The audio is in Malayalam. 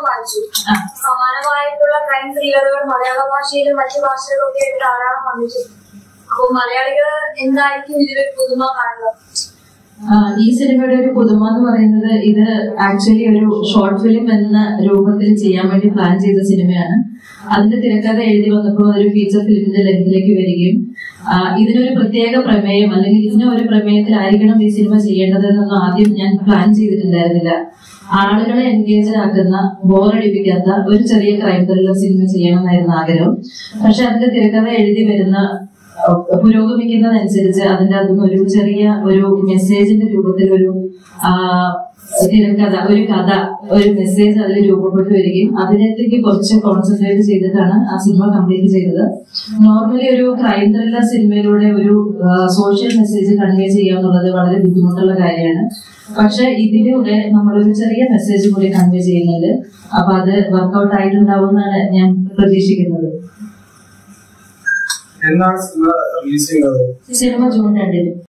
വായിച്ചു ആ. സമാനമായിട്ടുള്ള ക്രൈം ത്രില്ലറുകൾ മലയാള ഭാഷയിലും മറ്റു ഭാഷകളിലൊക്കെ ആയിട്ട് ധാരാളം വന്നിട്ടുണ്ട് അപ്പൊ മലയാളികൾ എന്തായിരിക്കും ഇതിലൊരു പുതുമ കാണുക ആ, ഈ സിനിമയുടെ ഒരു പുതുമ എന്ന് പറയുന്നത് ഇത് ആക്ച്വലി ഒരു ഷോർട്ട് ഫിലിം എന്ന രൂപത്തിൽ ചെയ്യാൻ വേണ്ടി പ്ലാൻ ചെയ്ത സിനിമയാണ് അതിന്റെ തിരക്കഥ എഴുതി വന്നപ്പോൾ ഒരു ഫീച്ചർ ഫിലിമിന്റെ ലെങ്കിലേക്ക് വരികയും ആ, ഇതിനൊരു പ്രത്യേക പ്രമേയം അല്ലെങ്കിൽ ഇതിന് ഒരു പ്രമേയത്തിലായിരിക്കണം ഈ സിനിമ ചെയ്യേണ്ടതെന്നൊന്നും ആദ്യം ഞാൻ പ്ലാൻ ചെയ്തിട്ടുണ്ടായിരുന്നില്ല ആളുകളെ എൻഗേജ് ആക്കുന്ന ബോറടിപ്പിക്കാത്ത ഒരു ചെറിയ ക്രൈം ത്രില്ലർ സിനിമ ചെയ്യണമെന്നായിരുന്നു ആഗ്രഹം പക്ഷെ അതിന്റെ തിരക്കഥ എഴുതി വരുന്ന അഹ് പുരോഗമിക്കുന്നതനുസരിച്ച് അതിന്റെ അകത്തുനിന്ന് ഒരു ചെറിയ ഒരു മെസ്സേജിന്റെ രൂപത്തിൽ ഒരു ആ, തിരക്കഥ ഒരു കഥ ഒരു മെസ്സേജ് അതിൽ രൂപപ്പെട്ടു വരികയും അതിനകത്തേക്ക് കുറച്ച് കോൺസെൻട്രേറ്റ് ചെയ്തിട്ടാണ് ആ സിനിമ കംപ്ലീറ്റ് ചെയ്തത് നോർമലി ഒരു ക്രൈം ത്രില്ലർ സിനിമയിലൂടെ ഒരു സോഷ്യൽ മെസ്സേജ് കൺവേ ചെയ്യുക എന്നുള്ളത് വളരെ ബുദ്ധിമുട്ടുള്ള കാര്യമാണ് പക്ഷെ ഇതിലൂടെ നമ്മളൊരു ചെറിയ മെസ്സേജ് കൂടി കൺവേ ചെയ്യുന്നുണ്ട് അപ്പൊ അത് വർക്കൗട്ട് ആയിട്ടുണ്ടാവും എന്നാണ് ഞാൻ പ്രതീക്ഷിക്കുന്നത് എന്നാണ് സിനിമ റിലീസ് ചെയ്യുന്നത് സിനിമ ജൂൺ രണ്ടിന്